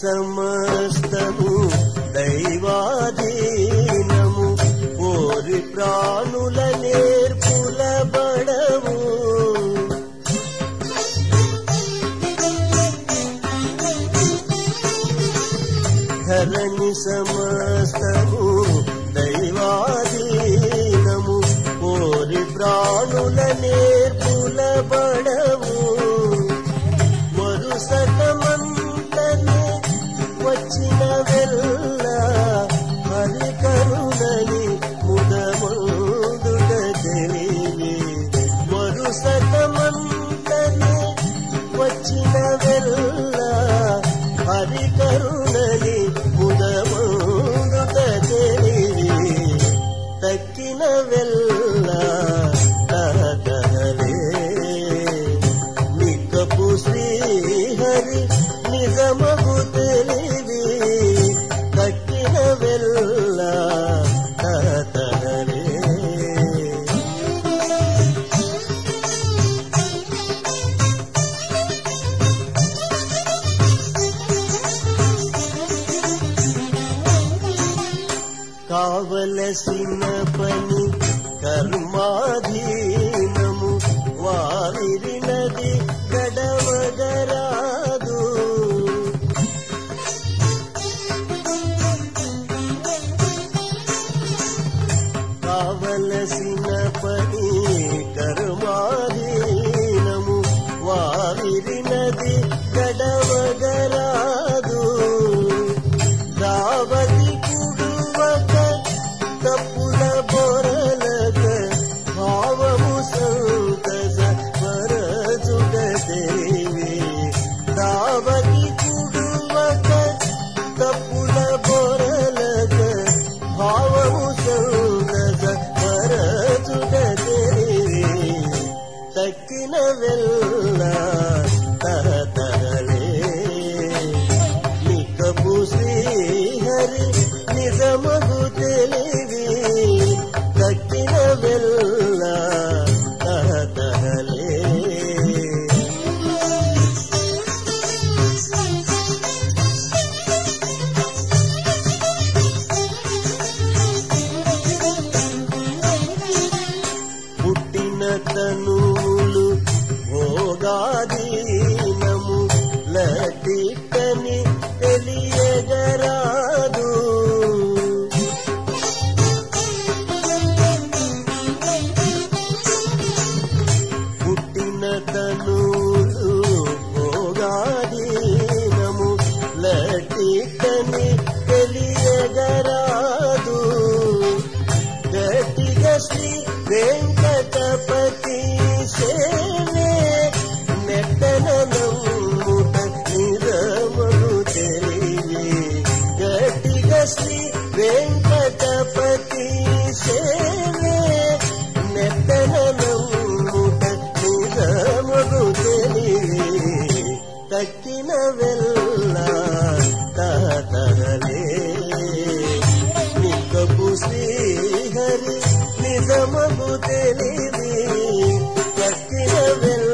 సమస్తము దైవాధీనము ఓరి ప్రాణుల నేర్పుల బడవు ధరణి సమస్తము దైవాధీనము ఓరి ప్రాణుల నేర్పుల బడవు వరుసకమంతనే వచ్చిన వెళ్ళ హరి కరుణని ముదముదుట తెలివి వరుసకమంతనే వచ్చిన వెళ్ళ హరి కరుణని ముదముదుట తెలివి తక్కిన వెళ్ళ తహతహలే నిక్కపు శ్రీహరి నిజమగు తెలివి కట్టిన వెళ్ళ తహతహలే కావలసిన పని కర్మాధీనము వారినది గడవగరాదు కావలసిన పని కర్మాధీనము వారినది గడవగరాదు దావతి కుడువక తప్పుల బొరలక భావము సంతస పరచుక దేవి దావతి కుడువక తప్పుల బొరలక భావము సంతస పరచుక దేవి తక్కిన వెళ్ళ తహతహలే నికపు శ్రీహరి నిజమగు తెలివి కట్టిన వెళ్ళ తహతహలే పుట్టిన తనువులు భోగాధీనము లటికని తెలియగరాదు పుట్టిన తనువులు భోగాధీనము లటికని తెలియగరాదు గట్టిగా శ్రీ వెంకటపతి సేనే నెట్టన నమ్ముట నిరమగు తెలివి గట్టిగా శ్రీ వెంకటపతి సేనే నెట్టన నమ్ముట నిరమగు తెలివి తక్కిన వెళ్ళ తహతహలే నిక్కపు శ్రీహరి నిజమగు తెలివి కక్కిన వెళ్ళ